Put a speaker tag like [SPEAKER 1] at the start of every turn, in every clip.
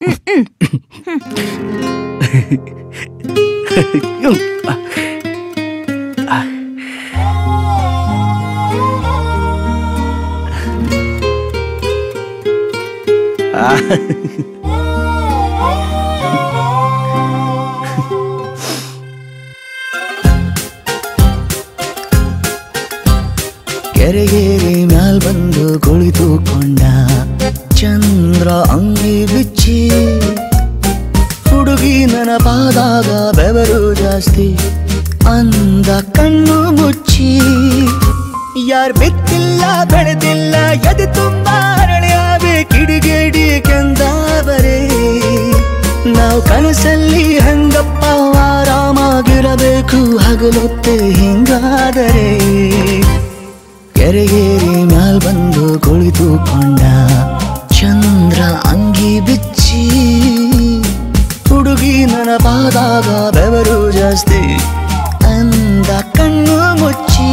[SPEAKER 1] ಕೆರೆಗೇರಿ ಮ್ಯಾಲ್ ಬಂದು ಕುಳಿತುಕೊಂಡ ಚಂದ್ರ ಅಂಗಿ ಬಿಚ್ಚಿ ಹುಡುಗಿ ನೆನಪಾದಾಗ ಬೆವರು ಜಾಸ್ತಿ ಅಂದ ಕಣ್ಣು ಮುಚ್ಚಿ ಯಾರ್ ಬಿತ್ತಿಲ್ಲ ಬೆಳೆದಿಲ್ಲ ಎದೆ ತುಂಬ ಅರಳ್ಯಾವೆ ಕಿಡಿಗೇಡಿ ಕೆಂದಾವರೆ ನಾವು ಕನಸಲ್ಲಿ ಹಂಗಪ್ಪ ಆರಾಮಾಗಿರಬೇಕು ಹಗಲೊತ್ತೆ ಹಿಂಗಾದರೆ ಕೆರೆಗೇರಿ ಮ್ಯಾಲ್ ಬಂದು ಕುಳಿತುಕೊಂಡ ಚಂದ್ರ ಅಂಗಿ ಬಿಚ್ಚಿ ಹುಡುಗಿ ನೆನಪಾದಾಗ ಬೆವರು ಜಾಸ್ತಿ ಅಂದ ಕಣ್ಣು ಮುಚ್ಚಿ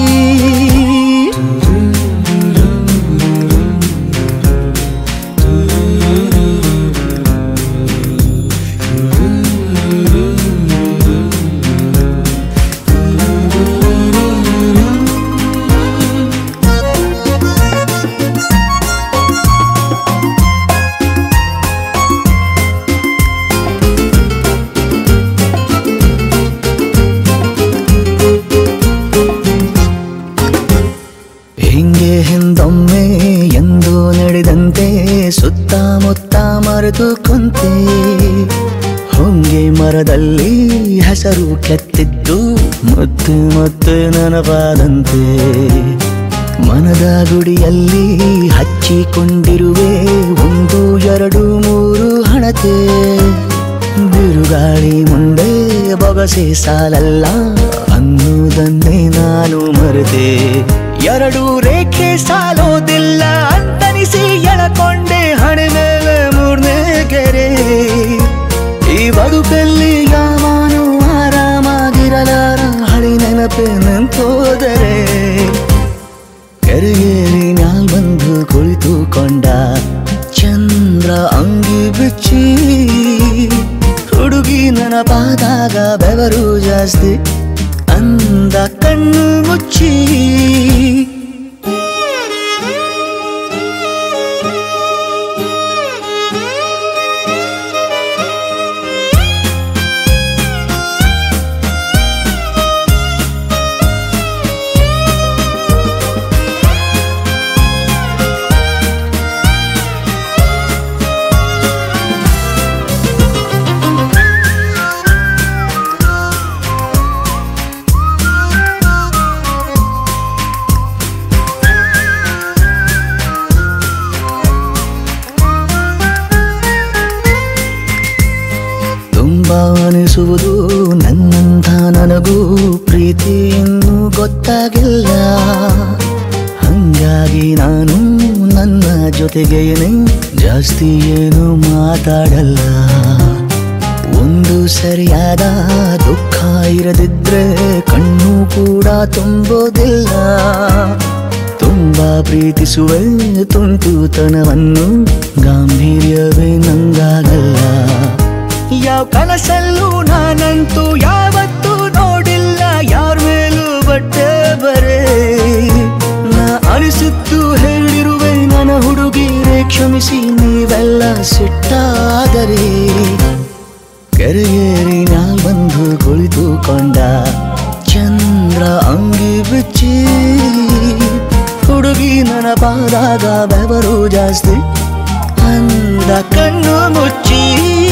[SPEAKER 1] ಹಿಂಗೆ ಹಿಂದೊಮ್ಮೆ ಎಂದು ನಡೆದಂತೆ ಸುತ್ತಮುತ್ತ ಮರೆತು ಕುಂತೆ ಹೊಂಗೆ ಮರದಲ್ಲಿ ಹೆಸರು ಕೆತ್ತಿದ್ದು ಮತ್ತೆ ಮತ್ತೆ ನೆನಪಾದಂತೆ ಮನದ ಗುಡಿಯಲ್ಲಿ ಹಚ್ಚಿಕೊಂಡಿರುವೆ ಒಂದು ಎರಡು ಮೂರು ಹಣತೆ ಬಿರುಗಾಳಿ ಮುಂದೆ ಬೊಗಸೆ ಸಾಲಲ್ಲ ಅನ್ನುವುದನ್ನೇ ನಾನು ಮರೆತೆ ಎರಡು ರೇಖೆ ಸಾಲೋದಿಲ್ಲ ಅಂತನಿಸಿ ಎಳಕೊಂಡೆ ಹಣೆ ಮೇಲೆ ಮೂರ್ನೇ ಕೆರೆ ಈ ಬದುಕಲ್ಲಿ ಯಾವಾನು ಆರಾಮಾಗಿರಲಾರ ಹಳಿ ನೆನಪೆ ನೆನ್ಪೋದರೆ ಕೆರೆಗೇರಿ ಮ್ಯಾಲ್ ಬಂದು ಕುಳಿತುಕೊಂಡ ಚಂದ್ರ ಅಂಗಿ ಬಿಚ್ಚಿ ಹುಡುಗಿ ನೆನಪಾದಾಗ ಬೆವರು ಜಾಸ್ತಿ ಅಂದ ಕಣ್ಣು ಮುಚ್ಚಿ ತುಂಬಾ ಅನಿಸುವುದು ನನ್ನಂಥ ನನಗೂ ಪ್ರೀತಿ ಇನ್ನೂ ಗೊತ್ತಾಗಿಲ್ಲ ಹಂಗಾಗಿ ನಾನು ನನ್ನ ಜೊತೆಗೇನೆ ಜಾಸ್ತಿ ಏನು ಮಾತಾಡಲ್ಲ ಒಂದು ಸರಿಯಾದ ದುಃಖ ಇರದಿದ್ರೆ ಕಣ್ಣು ಕೂಡ ತುಂಬೋದಿಲ್ಲ ತುಂಬಾ ಪ್ರೀತಿಸುವೆ ತುಂಟುತನವನ್ನು ಗಾಂಭೀರ್ಯವೇ ನಂಗಾಗಲ್ಲ ಯಾವ ಕನಸಲ್ಲೂ ನಾನಂತೂ ಯಾವತ್ತೂ ನೋಡಿಲ್ಲ ಯಾರ ಮೇಲೂ ಬಟ್ಟೆ ಬರೇ ನಾ ಅನಿಸಿದ್ದು ಹೇಳಿರುವೆ ನನ್ನ ಹುಡುಗಿರೆ ಕ್ಷಮಿಸಿ ನೀವೆಲ್ಲ ಸಿಟ್ಟಾದರೆ ಕೆರೆಗೇರಿ ಮ್ಯಾಲ್ ಬಂದು ಕುಳಿತುಕೊಂಡ ಚಂದ್ರ ಅಂಗಿ ಬಿಚ್ಚಿ ಹುಡುಗಿ ನೆನಪಾದಾಗ ಬೆವರು ಜಾಸ್ತಿ ಅಂದ ಕಣ್ಣು ಮುಚ್ಚಿ